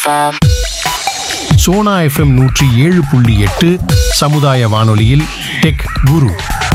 FM. Sona FM நூற்றி ஏழு புள்ளி எட்டு சமுதாய வானொலியில் டெக் குரு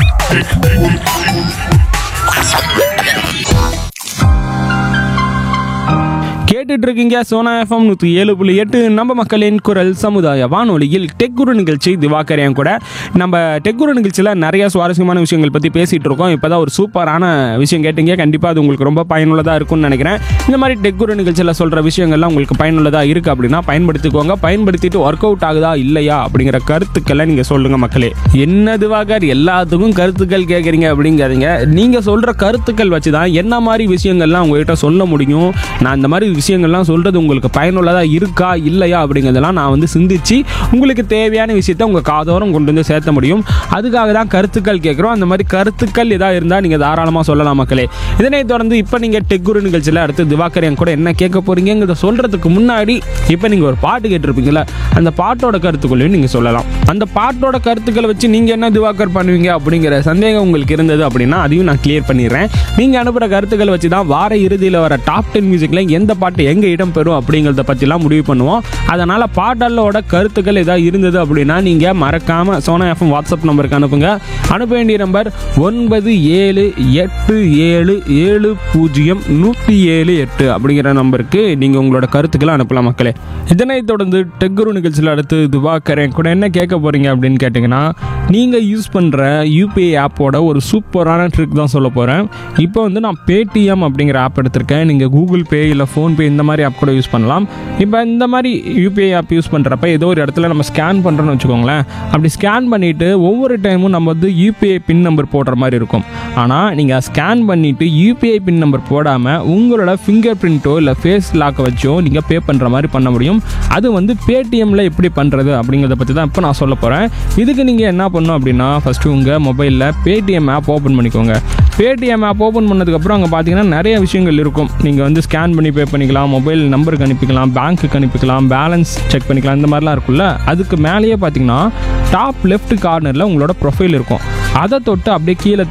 கேட்டுட்டு இருக்கீங்க சோனா எஃப்எம் நூற்றி ஏழு புள்ளி எட்டு நம்ம மக்களின் குரல் சமுதாய வானொலியில் டெக் குரு நிகழ்ச்சி திவாகர் என் கூட நம்ம டெக் குரு நிகழ்ச்சியில் நிறைய சுவாரஸ்யமான விஷயங்கள் பற்றி பேசிகிட்டு இருக்கோம் இப்போ தான் ஒரு சூப்பரான விஷயம் கேட்டீங்க கண்டிப்பாக அது உங்களுக்கு ரொம்ப பயனுள்ளதாக இருக்கும்னு நினைக்கிறேன் இந்த மாதிரி டெக் குரு நிகழ்ச்சியில் சொல்கிற விஷயங்கள்லாம் உங்களுக்கு பயனுள்ளதாக இருக்குது அப்படின்னா பயன்படுத்திக்கோங்க பயன்படுத்திட்டு ஒர்க் அவுட் ஆகுதா இல்லையா அப்படிங்கிற கருத்துக்களை நீங்கள் சொல்லுங்கள் மக்களே என்ன திவாகர் எல்லாத்துக்கும் கருத்துக்கள் கேட்குறீங்க அப்படிங்கிறீங்க நீங்கள் சொல்கிற கருத்துக்கள் வச்சு தான் என்ன மாதிரி விஷயங்கள்லாம் உங்ககிட்ட சொல்ல முடியும் நான் இந்த மாதிரி விஷயங்கள்லாம் சொல்கிறது உங்களுக்கு பயனுள்ளதாக இருக்கா இல்லையா அப்படிங்கிறதெல்லாம் நான் வந்து சிந்திச்சு உங்களுக்கு தேவையான விஷயத்தை உங்கள் காதோரம் கொண்டு வந்து சேர்த்த முடியும் அதுக்காக தான் கருத்துக்கள் கேட்குறோம் அந்த மாதிரி கருத்துக்கள் எதாக இருந்தால் நீங்கள் தாராளமாக சொல்லலாம் மக்களே இதனைத் தொடர்ந்து இப்போ நீங்கள் டெக்குரு நிகழ்ச்சியில் அடுத்து திவாகர் என் கூட என்ன கேட்க போகிறீங்கிறத சொல்கிறதுக்கு முன்னாடி இப்போ நீங்கள் ஒரு பாட்டு கேட்டிருப்பீங்களா அந்த பாட்டோட கருத்துக்களையும் நீங்கள் சொல்லலாம் அந்த பாட்டோட கருத்துக்களை வச்சு நீங்கள் என்ன திவாகர் பண்ணுவீங்க அப்படிங்கிற சந்தேகம் உங்களுக்கு இருந்தது அப்படின்னா அதையும் நான் கிளியர் பண்ணிடுறேன் நீங்கள் அனுப்புகிற கருத்துக்களை வச்சு தான் வார இறுதியில் வர டாப் டென் மியூசிக்கில் எந்த பாட்டு எங்கே இடம் பெறும் அப்படிங்கிறத பற்றிலாம் முடிவு பண்ணுவோம் அதனால் பாடலோட கருத்துக்கள் ஏதாவது இருந்தது அப்படின்னா நீங்கள் மறக்காமல் சோனா எஃப்எம் வாட்ஸ்அப் நம்பருக்கு அனுப்புங்க அனுப்ப வேண்டிய நம்பர் ஒன்பது ஏழு எட்டு ஏழு ஏழு பூஜ்ஜியம் நூற்றி ஏழு எட்டு அப்படிங்கிற நம்பருக்கு நீங்கள் உங்களோட கருத்துக்களை அனுப்பலாம் மக்களே இதனைத் தொடர்ந்து டெக்குரு நிகழ்ச்சியில் அடுத்து துபாக்கரேன் கூட என்ன கேட்க போகிறீங்க அப்படின்னு கேட்டிங்கன்னா நீங்கள் யூஸ் பண்ணுற யூபிஐ ஆப்போட ஒரு சூப்பரான ட்ரிக் தான் சொல்ல போகிறேன் இப்போ வந்து நான் பேடிஎம் அப்படிங்கிற ஆப் எடுத்திருக்கேன் நீங்கள் கூகுள் பே இல்லை ஃபோன்பே இந்த மாதிரி ஆப் கூட யூஸ் பண்ணலாம் இப்போ இந்த மாதிரி யூபிஐ ஆப் யூஸ் பண்ணுறப்ப ஏதோ ஒரு இடத்துல நம்ம ஸ்கேன் பண்ணுறோன்னு வச்சுக்கோங்களேன் அப்படி ஸ்கேன் பண்ணிவிட்டு ஒவ்வொரு டைமும் நம்ம வந்து யூபிஐ பின் நம்பர் போடுற மாதிரி இருக்கும் ஆனால் நீங்கள் ஸ்கேன் பண்ணிவிட்டு யூபிஐ பின் நம்பர் போடாமல் உங்களோட ஃபிங்கர் பிரிண்ட்டோ இல்லை ஃபேஸ் லாக்கை வச்சோ நீங்கள் பே பண்ணுற மாதிரி பண்ண முடியும் அது வந்து பேடிஎம்மில் எப்படி பண்ணுறது அப்படிங்கிறத பற்றி தான் இப்போ நான் சொல்ல போகிறேன் இதுக்கு நீங்கள் என்ன பண்ணணும் அப்படின்னா ஃபஸ்ட்டு உங்கள் மொபைலில் பேடிஎம் ஆப் ஓப்பன் பண்ணிக்கோங்க பேடிஎம் ஆப் ஓப்பன் பண்ணதுக்கப்புறம் அங்கே பார்த்தீங்கன்னா நிறைய விஷயங்கள் இருக்கும் நீங்கள் வந்து ஸ்கேன் பண்ணி பே பண்ணிக்கலாம் மொபைல் நம்பருக்கு அனுப்பிக்கலாம் பேங்க்குக்கு அனுப்பிக்கலாம் பேலன்ஸ் செக் பண்ணிக்கலாம் இந்த மாதிரிலாம் இருக்குல்ல அதுக்கு மேலேயே பார்த்தீங்கன்னா டாப் லெஃப்ட் கார்னரில் உங்களோட ப்ரொஃபைல் இருக்கும் அதை தொட்டு அப்படியே கீழே